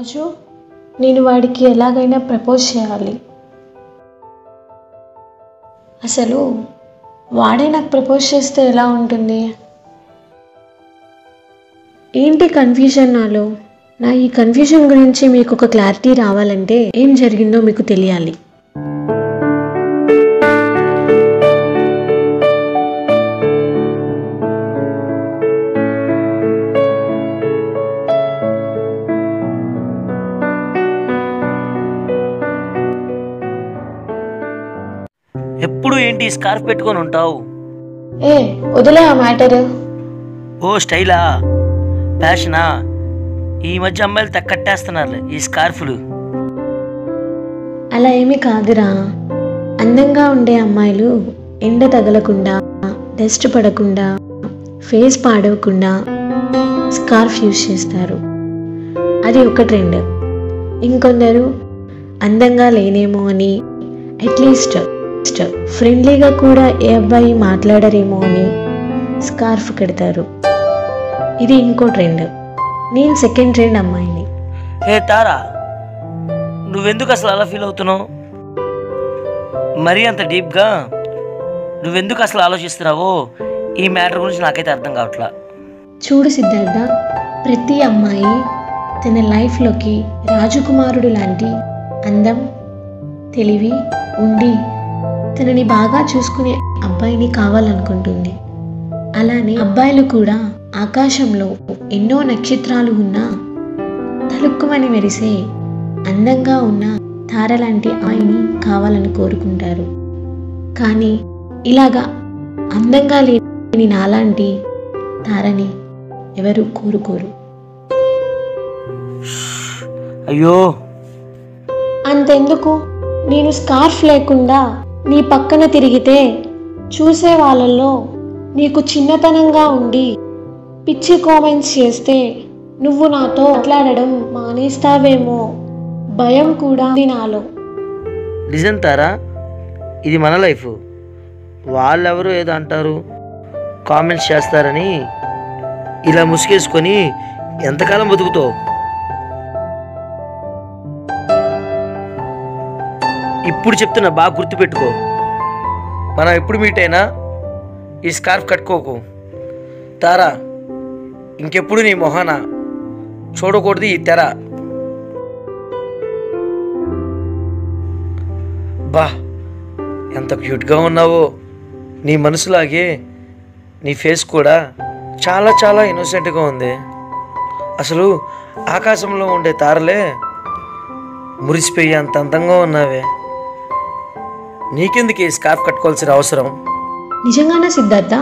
రోజు నేను వాడికి ఎలాగైనా ప్రపోజ్ చేయాలి అసలు వాడే నాకు ప్రపోజ్ చేస్తే ఎలా ఉంటుంది ఏంటి కన్ఫ్యూజన్ నాలో నా ఈ కన్ఫ్యూజన్ గురించి మీకు ఒక క్లారిటీ రావాలంటే ఏం జరిగిందో మీకు తెలియాలి ఎప్పుడు ఏంటి స్కార్ఫ్ పెట్టుకొని ఉంటావు ఏ వదిలే ఆ మ్యాటర్ ఓ స్టైలా ఫ్యాషనా ఈ మధ్య అమ్మాయిలు తక్కట్టేస్తున్నారు ఈ స్కార్ఫ్లు అలా ఏమీ కాదురా అందంగా ఉండే అమ్మాయిలు ఎండ తగలకుండా డస్ట్ పడకుండా ఫేస్ పాడవకుండా స్కార్ఫ్ యూజ్ చేస్తారు అది ఒక ట్రెండ్ ఇంకొందరు అందంగా లేనేమో అని అట్లీస్ట్ ఫ్రెండ్లీగా కూడా ఏ అబ్బాయి మాట్లాడరేమో అని స్కార్ఫ్ కడతారు ఇది ఇంకో ట్రెండ్ నేను సెకండ్ ట్రెండ్ అమ్మాయిని ఏ తారా నువ్వెందుకు అసలు అలా ఫీల్ అవుతున్నావు మరీ అంత డీప్గా నువ్వెందుకు అసలు ఆలోచిస్తున్నావో ఈ మ్యాటర్ గురించి నాకైతే అర్థం కావట్లా చూడు సిద్ధార్థ ప్రతి అమ్మాయి తన లైఫ్లోకి రాజకుమారుడు లాంటి అందం తెలివి ఉండి తనని బాగా చూసుకునే అబ్బాయిని కావాలనుకుంటుంది అలానే అబ్బాయిలు కూడా ఆకాశంలో ఎన్నో నక్షత్రాలు ఉన్నా తలుక్కుమని మెరిసే అందంగా ఉన్న తార లాంటి అమ్మాయిని కావాలని కోరుకుంటారు కానీ ఇలాగా అందంగా లేని నాలాంటి తారని ఎవరు కోరుకోరు అయ్యో అంతెందుకు నేను స్కార్ఫ్ లేకుండా నీ పక్కన తిరిగితే చూసే వాళ్ళల్లో నీకు చిన్నతనంగా ఉండి పిచ్చి కామెంట్స్ చేస్తే నువ్వు నాతో మాట్లాడడం మానేస్తావేమో భయం కూడా ఉంది నాలో నిజం తారా ఇది మన లైఫ్ వాళ్ళెవరు ఏదో అంటారు కామెంట్స్ చేస్తారని ఇలా ముసుగేసుకొని ఎంతకాలం బతుకుతావు ఇప్పుడు చెప్తున్నా బాగా గుర్తుపెట్టుకో మనం ఎప్పుడు మీట్ అయినా ఈ స్కార్ఫ్ కట్టుకోకు తారా ఇంకెప్పుడు నీ మొహాన చూడకూడదు ఈ తెర బా ఎంత క్యూట్గా ఉన్నావో నీ మనసులాగే నీ ఫేస్ కూడా చాలా చాలా ఇన్నోసెంట్గా ఉంది అసలు ఆకాశంలో ఉండే తారలే మురిసిపోయి అంత అందంగా ఉన్నావే నీకెందుకు ఈ స్కార్ఫ్ కట్టుకోవాల్సిన అవసరం నిజంగానే సిద్ధార్థ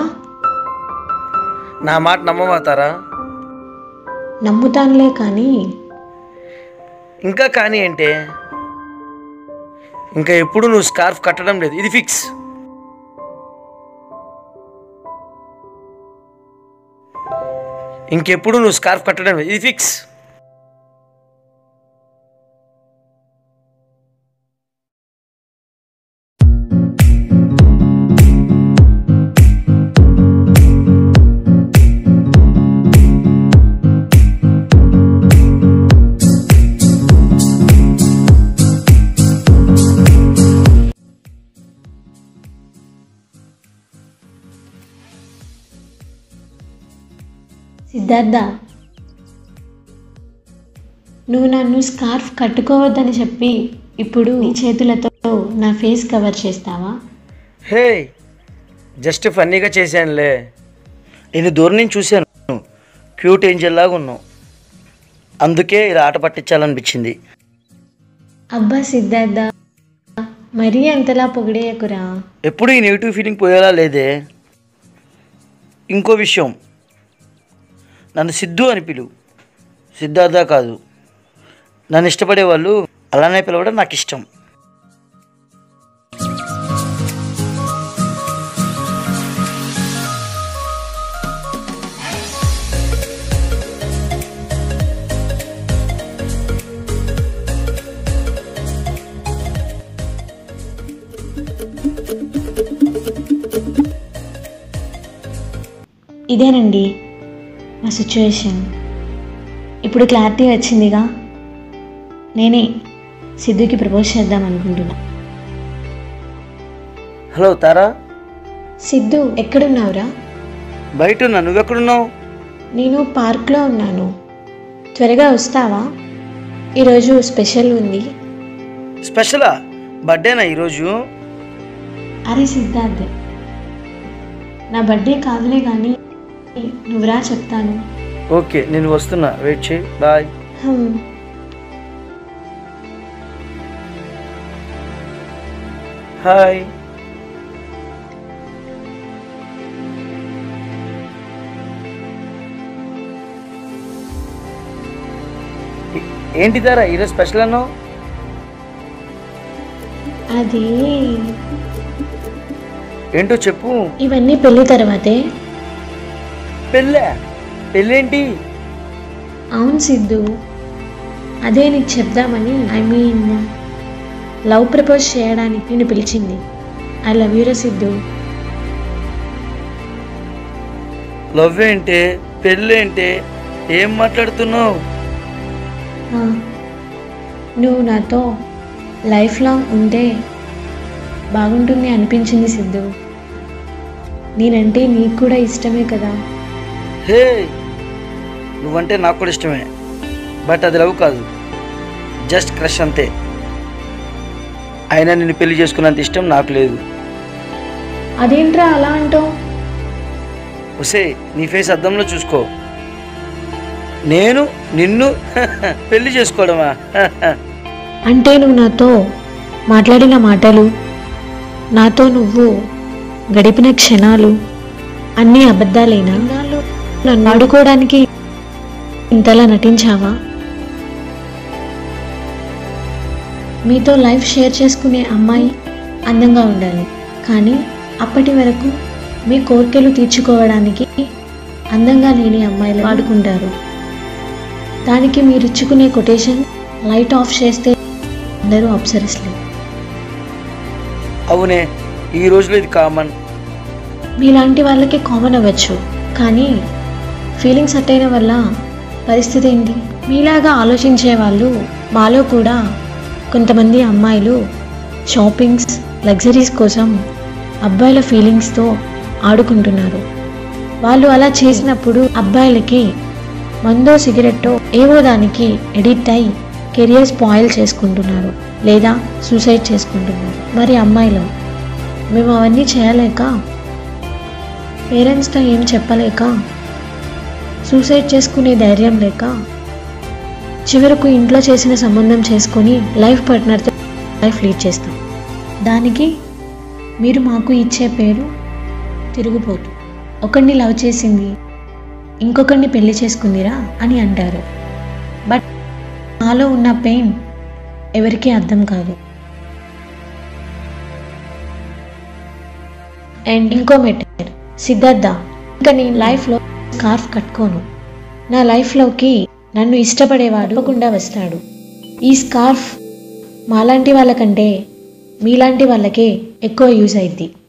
నా మాట నమ్మమాతారా నమ్ముతానులే కానీ ఇంకా కానీ అంటే ఇంకా ఎప్పుడు నువ్వు స్కార్ఫ్ కట్టడం లేదు ఇది ఫిక్స్ ఇంకెప్పుడు నువ్వు స్కార్ఫ్ కట్టడం లేదు ఇది ఫిక్స్ సిద్ధార్థ నువ్వు నన్ను స్కార్ఫ్ కట్టుకోవద్దని చెప్పి ఇప్పుడు నీ చేతులతో నా ఫేస్ కవర్ చేస్తావా హే జస్ట్ ఫన్నీగా చేశానులే నేను దూరం నుంచి చూశాను క్యూట్ ఏంజల్ లాగా ఉన్నావు అందుకే ఇలా ఆట పట్టించాలనిపించింది అబ్బా సిద్ధార్థ మరీ అంతలా పొగిడేయకురా ఎప్పుడు ఈ నెగిటివ్ ఫీలింగ్ పోయేలా లేదే ఇంకో విషయం నన్ను సిద్ధు అని పిలువు సిద్ధార్థ కాదు నన్ను ఇష్టపడే వాళ్ళు అలానే పిలవడం నాకు ఇష్టం ఇదేనండి మా సిచ్యువేషన్ ఇప్పుడు క్లారిటీ వచ్చిందిగా నేనే సిద్ధుకి ప్రపోజ్ చేద్దాం అనుకుంటున్నా హలో తారా సిద్ధు ఎక్కడున్నావురా బయట ఉన్నా నువ్వెక్కడున్నావు నేను పార్క్లో ఉన్నాను త్వరగా వస్తావా ఈరోజు స్పెషల్ ఉంది స్పెషలా బర్త్డేనా ఈరోజు అరే సిద్ధార్థ్ నా బర్త్డే కాదులే కానీ నువ్వురా చెప్తాను ఓకే నేను వస్తున్నా వెయిట్ చేయి బాయ్ హమ్. హాయ్ ఏ- ఏంటి తారా ఈరోజు స్పెషల్ అన్నావు అది ఏంటో చెప్పు ఇవన్నీ పెళ్లి తర్వాతే పెళ్ళే పెళ్ళేంటి అవును సిద్ధు అదే నీకు చెప్దామని ఐ మీన్ లవ్ ప్రపోజ్ చేయడానికి నేను పిలిచింది ఐ లవ్ యూరా సిద్ధు లవ్ ఏంటే పెళ్ళేంటే ఏం మాట్లాడుతున్నావు ఆ, నువ్వు నాతో లైఫ్ లాంగ్ ఉంటే బాగుంటుంది అనిపించింది సిద్ధు నేనంటే నీకు కూడా ఇష్టమే కదా హే నువ్వంటే నాకు కూడా ఇష్టమే బట్ అది లవ్ కాదు జస్ట్ క్రష్ అంతే అయినా నిన్ను పెళ్లి చేసుకున్నంత ఇష్టం నాకు లేదు అదేంట్రా అలా అంటావు ఒసే నీ ఫేస్ అద్దంలో చూసుకో నేను నిన్ను పెళ్లి చేసుకోవడమా అంటే నువ్వు నాతో మాట్లాడిన మాటలు నాతో నువ్వు గడిపిన క్షణాలు అన్నీ అబద్ధాలేనా నన్ను ఆడుకోవడానికి ఇంతలా నటించావా మీతో లైఫ్ షేర్ చేసుకునే అమ్మాయి అందంగా ఉండాలి కానీ అప్పటి వరకు మీ కోరికలు తీర్చుకోవడానికి అందంగా లేని అమ్మాయిలు వాడుకుంటారు దానికి మీరు ఇచ్చుకునే కొటేషన్ లైట్ ఆఫ్ చేస్తే అందరూ అప్సరస్లే అవునే ఈ రోజులో ఇది కామన్ మీలాంటి వాళ్ళకి కామన్ అవ్వచ్చు కానీ ఫీలింగ్స్ అట్టయిన వల్ల పరిస్థితి ఏంటి మీలాగా ఆలోచించే వాళ్ళు మాలో కూడా కొంతమంది అమ్మాయిలు షాపింగ్స్ లగ్జరీస్ కోసం అబ్బాయిల ఫీలింగ్స్తో ఆడుకుంటున్నారు వాళ్ళు అలా చేసినప్పుడు అబ్బాయిలకి మందో సిగరెట్టో ఏవో దానికి ఎడిట్ అయి కెరియర్ స్పాయిల్ చేసుకుంటున్నారు లేదా సూసైడ్ చేసుకుంటున్నారు మరి అమ్మాయిలు మేము అవన్నీ చేయలేక పేరెంట్స్తో ఏం చెప్పలేక సూసైడ్ చేసుకునే ధైర్యం లేక చివరకు ఇంట్లో చేసిన సంబంధం చేసుకొని లైఫ్ పార్ట్నర్తో లైఫ్ లీడ్ చేస్తాం దానికి మీరు మాకు ఇచ్చే పేరు తిరుగుపోతు ఒకరిని లవ్ చేసింది ఇంకొకరిని పెళ్లి చేసుకుందిరా అని అంటారు బట్ నాలో ఉన్న పెయిన్ ఎవరికీ అర్థం కాదు అండ్ ఇంకో మెటర్ సిద్ధార్థ ఇంకా నేను లైఫ్లో స్కార్ఫ్ కట్టుకోను నా లైఫ్లోకి నన్ను ఇష్టపడేవాడు తప్పకుండా వస్తాడు ఈ స్కార్ఫ్ మాలాంటి వాళ్ళకంటే మీలాంటి వాళ్ళకే ఎక్కువ యూజ్ అయింది